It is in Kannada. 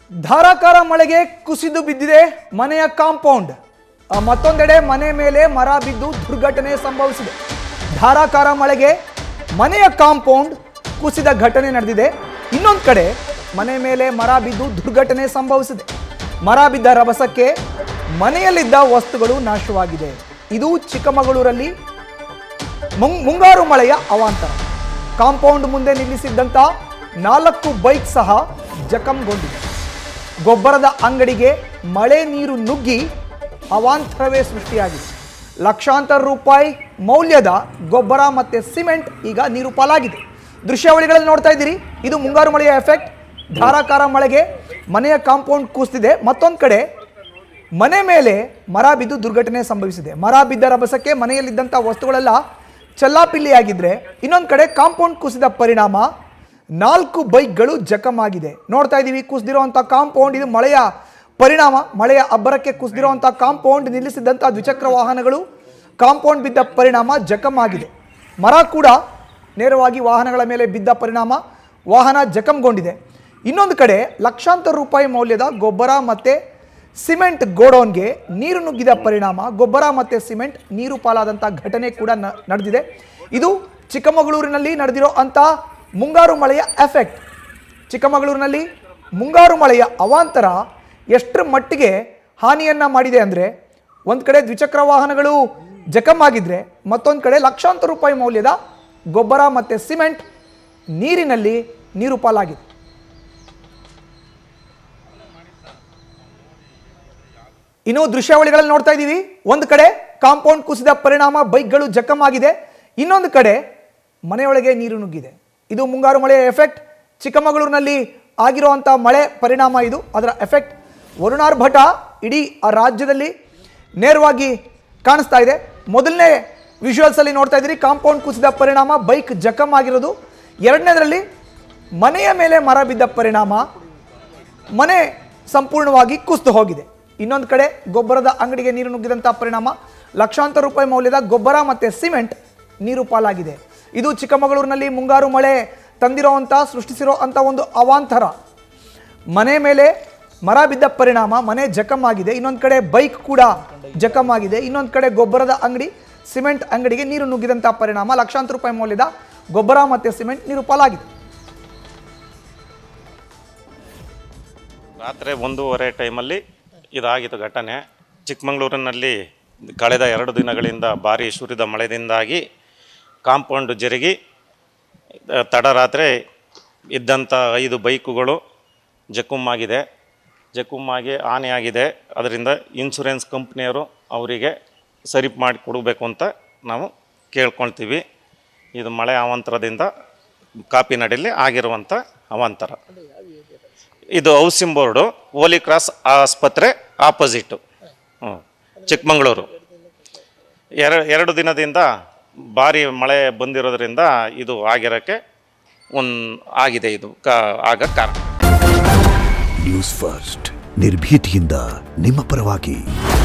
ಧಾರಾಕಾರ ಮಳೆಗೆ ಕುಸಿದು ಬಿದ್ದಿದೆ ಮನೆಯ ಕಾಂಪೌಂಡ್ ಆ, ಮತ್ತೊಂದೆಡೆ ಮನೆ ಮೇಲೆ ಮರ ಬಿದ್ದು ದುರ್ಘಟನೆ ಸಂಭವಿಸಿದೆ ಧಾರಾಕಾರ ಮಳೆಗೆ ಮನೆಯ ಕಾಂಪೌಂಡ್ ಕುಸಿದ ಘಟನೆ ನಡೆದಿದೆ ಇನ್ನೊಂದು ಕಡೆ ಮನೆ ಮೇಲೆ ಮರ ಬಿದ್ದು ದುರ್ಘಟನೆ ಸಂಭವಿಸಿದೆ ಮರ ಬಿದ್ದ ರಭಸಕ್ಕೆ ಮನೆಯಲ್ಲಿದ್ದ ವಸ್ತುಗಳು ನಾಶವಾಗಿದೆ ಇದು ಚಿಕ್ಕಮಗಳೂರಲ್ಲಿ ಮುಂಗ್- ಮುಂಗಾರು ಮಳೆಯ ಅವಾಂತರ ಕಾಂಪೌಂಡ್ ಮುಂದೆ ನಿಲ್ಲಿಸಿದ್ದಂಥ ನಾಲ್ಕು ಬೈಕ್ ಸಹ ಜಖಂಗೊಂಡಿದೆ ಗೊಬ್ಬರದ ಅಂಗಡಿಗೆ ಮಳೆ ನೀರು ನುಗ್ಗಿ ಅವಾಂತರವೇ ಸೃಷ್ಟಿಯಾಗಿದೆ ಲಕ್ಷಾಂತರ ರೂಪಾಯಿ ಮೌಲ್ಯದ ಗೊಬ್ಬರ ಮತ್ತು ಸಿಮೆಂಟ್ ಈಗ ನೀರು ಪಾಲಾಗಿದೆ ದೃಶ್ಯಾವಳಿಗಳಲ್ಲಿ ನೋಡ್ತಾ ಇದ್ದೀರಿ ಇದು ಮುಂಗಾರು ಮಳೆಯ ಎಫೆಕ್ಟ್ ಧಾರಾಕಾರ ಮಳೆಗೆ ಮನೆಯ ಕಾಂಪೌಂಡ್ ಕೂಸ್ತಿದೆ ಮತ್ತೊಂದು ಕಡೆ ಮನೆ ಮೇಲೆ ಮರ ಬಿದ್ದು ದುರ್ಘಟನೆ ಸಂಭವಿಸಿದೆ ಮರ ಬಿದ್ದ ರಭಸಕ್ಕೆ ಮನೆಯಲ್ಲಿದ್ದಂಥ ವಸ್ತುಗಳೆಲ್ಲ ಚಲ್ಲಾಪಿಲ್ಲಿಯಾಗಿದ್ರೆ ಇನ್ನೊಂದು ಕಡೆ ಕಾಂಪೌಂಡ್ ಕುಸಿದ ಪರಿಣಾಮ ನಾಲ್ಕು ಬೈಕ್ಗಳು ಜಖಮಾಗಿದೆ ನೋಡ್ತಾ ಇದ್ದೀವಿ ಕುಸಿದಿರುವಂಥ ಕಾಂಪೌಂಡ್ ಇದು ಮಳೆಯ ಪರಿಣಾಮ ಮಳೆಯ ಅಬ್ಬರಕ್ಕೆ ಕುಸಿದಿರುವಂಥ ಕಾಂಪೌಂಡ್ ನಿಲ್ಲಿಸಿದಂಥ ದ್ವಿಚಕ್ರ ವಾಹನಗಳು ಕಾಂಪೌಂಡ್ ಬಿದ್ದ ಪರಿಣಾಮ ಜಖಮಾಗಿದೆ ಮರ ಕೂಡ ನೇರವಾಗಿ ವಾಹನಗಳ ಮೇಲೆ ಬಿದ್ದ ಪರಿಣಾಮ ವಾಹನ ಜಖಂಗೊಂಡಿದೆ ಇನ್ನೊಂದು ಕಡೆ ಲಕ್ಷಾಂತರ ರೂಪಾಯಿ ಮೌಲ್ಯದ ಗೊಬ್ಬರ ಮತ್ತು ಸಿಮೆಂಟ್ ಗೋಡೌನ್ಗೆ ನೀರು ನುಗ್ಗಿದ ಪರಿಣಾಮ ಗೊಬ್ಬರ ಮತ್ತು ಸಿಮೆಂಟ್ ನೀರು ಪಾಲಾದಂಥ ಘಟನೆ ಕೂಡ ನ- ನಡೆದಿದೆ ಇದು ಚಿಕ್ಕಮಗಳೂರಿನಲ್ಲಿ ನಡೆದಿರೋ ಅಂಥ ಮುಂಗಾರು ಮಳೆಯ ಎಫೆಕ್ಟ್ ಚಿಕ್ಕಮಗಳೂರಿನಲ್ಲಿ ಮುಂಗಾರು ಮಳೆಯ ಅವಾಂತರ ಎಷ್ಟರ ಮಟ್ಟಿಗೆ ಹಾನಿಯನ್ನು ಮಾಡಿದೆ ಅಂದರೆ ಒಂದು ಕಡೆ ದ್ವಿಚಕ್ರ ವಾಹನಗಳು ಜಖಮಾಗಿದ್ರೆ ಮತ್ತೊಂದು ಕಡೆ ಲಕ್ಷಾಂತರ ರೂಪಾಯಿ ಮೌಲ್ಯದ ಗೊಬ್ಬರ ಮತ್ತು ಸಿಮೆಂಟ್ ನೀರಿನಲ್ಲಿ ನೀರು ಪಾಲಾಗಿದೆ ಇನ್ನು ದೃಶ್ಯಾವಳಿಗಳಲ್ಲಿ ನೋಡ್ತಾ ಇದ್ದೀವಿ ಒಂದು ಕಡೆ ಕಾಂಪೌಂಡ್ ಕುಸಿದ ಪರಿಣಾಮ ಬೈಕ್ಗಳು ಜಖಮಾಗಿದೆ ಇನ್ನೊಂದು ಕಡೆ ಮನೆಯೊಳಗೆ ನೀರು ನುಗ್ಗಿದೆ ಇದು ಮುಂಗಾರು ಮಳೆಯ ಎಫೆಕ್ಟ್ ಚಿಕ್ಕಮಗಳೂರಿನಲ್ಲಿ ಆಗಿರುವಂಥ ಮಳೆ ಪರಿಣಾಮ ಇದು ಅದರ ಎಫೆಕ್ಟ್ ವರುಣಾರ್ಭಟ ಇಡೀ ಆ ರಾಜ್ಯದಲ್ಲಿ ನೇರವಾಗಿ ಕಾಣಿಸ್ತಾ ಇದೆ ಮೊದಲನೇ ವಿಜುವಲ್ಸಲ್ಲಿ ನೋಡ್ತಾ ಇದ್ದೀರಿ ಕಾಂಪೌಂಡ್ ಕುಸಿದ ಪರಿಣಾಮ ಬೈಕ್ ಜಖಮ್ ಆಗಿರೋದು ಎರಡನೇದರಲ್ಲಿ ಮನೆಯ ಮೇಲೆ ಮರ ಬಿದ್ದ ಪರಿಣಾಮ ಮನೆ ಸಂಪೂರ್ಣವಾಗಿ ಕುಸಿದು ಹೋಗಿದೆ ಇನ್ನೊಂದು ಕಡೆ ಗೊಬ್ಬರದ ಅಂಗಡಿಗೆ ನೀರು ನುಗ್ಗಿದಂಥ ಪರಿಣಾಮ ಲಕ್ಷಾಂತರ ರೂಪಾಯಿ ಮೌಲ್ಯದ ಗೊಬ್ಬರ ಮತ್ತು ಸಿಮೆಂಟ್ ನೀರು ಪಾಲಾಗಿದೆ ಇದು ಚಿಕ್ಕಮಗಳೂರಿನಲ್ಲಿ ಮುಂಗಾರು ಮಳೆ ತಂದಿರೋವಂಥ ಸೃಷ್ಟಿಸಿರೋ ಅಂಥ ಒಂದು ಅವಾಂತರ ಮನೆ ಮೇಲೆ ಮರ ಬಿದ್ದ ಪರಿಣಾಮ ಮನೆ ಜಖಮ್ ಆಗಿದೆ ಇನ್ನೊಂದು ಕಡೆ ಬೈಕ್ ಕೂಡ ಜಖಮ್ ಆಗಿದೆ ಇನ್ನೊಂದು ಕಡೆ ಗೊಬ್ಬರದ ಅಂಗಡಿ ಸಿಮೆಂಟ್ ಅಂಗಡಿಗೆ ನೀರು ನುಗ್ಗಿದಂಥ ಪರಿಣಾಮ ಲಕ್ಷಾಂತರ ರೂಪಾಯಿ ಮೌಲ್ಯದ ಗೊಬ್ಬರ ಮತ್ತು ಸಿಮೆಂಟ್ ನೀರು ಪಾಲಾಗಿದೆ ರಾತ್ರಿ ಒಂದೂವರೆ ಟೈಮಲ್ಲಿ ಇದಾಗಿತ್ತು ಘಟನೆ ಚಿಕ್ಕಮಗಳೂರಿನಲ್ಲಿ ಕಳೆದ ಎರಡು ದಿನಗಳಿಂದ ಭಾರಿ ಸುರಿದ ಮಳೆಯಿಂದಾಗಿ ಕಾಂಪೌಂಡ್ ಜರುಗಿ ಆ, ತಡರಾತ್ರಿ ಇದ್ದಂಥ ಐದು ಬೈಕುಗಳು ಜಖಮ್ಮಾಗಿದೆ ಜಖಮ್ಮಾಗಿ ಹಾನಿಯಾಗಿದೆ ಅದರಿಂದ ಇನ್ಶೂರೆನ್ಸ್ ಕಂಪ್ನಿಯವರು ಅವರಿಗೆ ಸರಿ ಮಾಡಿ ಕೊಡಬೇಕು ಅಂತ ನಾವು ಕೇಳ್ಕೊಳ್ತೀವಿ ಇದು ಮಳೆ ಅವಾಂತರದಿಂದ ಕಾಪಿನಡಿಲಿ ಆಗಿರುವಂಥ ಅವಾಂತರ ಇದು ಹೌಸಿಂಗ್ ಬೋರ್ಡು ಹೋಲಿ ಕ್ರಾಸ್ ಆಸ್ಪತ್ರೆ ಆಪೋಸಿಟ್ಟು ಹ್ಞೂ ಚಿಕ್ಕಮಗಳೂರು ಎರಡು ಎರಡು ದಿನದಿಂದ ಭಾರಿ ಮಳೆ ಬಂದಿರೋದ್ರಿಂದ ಇದು ಆಗಿರೋಕ್ಕೆ ಒಂದು ಆಗಿದೆ ಇದು ಕಾ ಆಗ ಕಾರಣ ನ್ಯೂಸ್ ಫಸ್ಟ್ ನಿರ್ಭೀತಿಯಿಂದ ನಿಮ್ಮ ಪರವಾಗಿ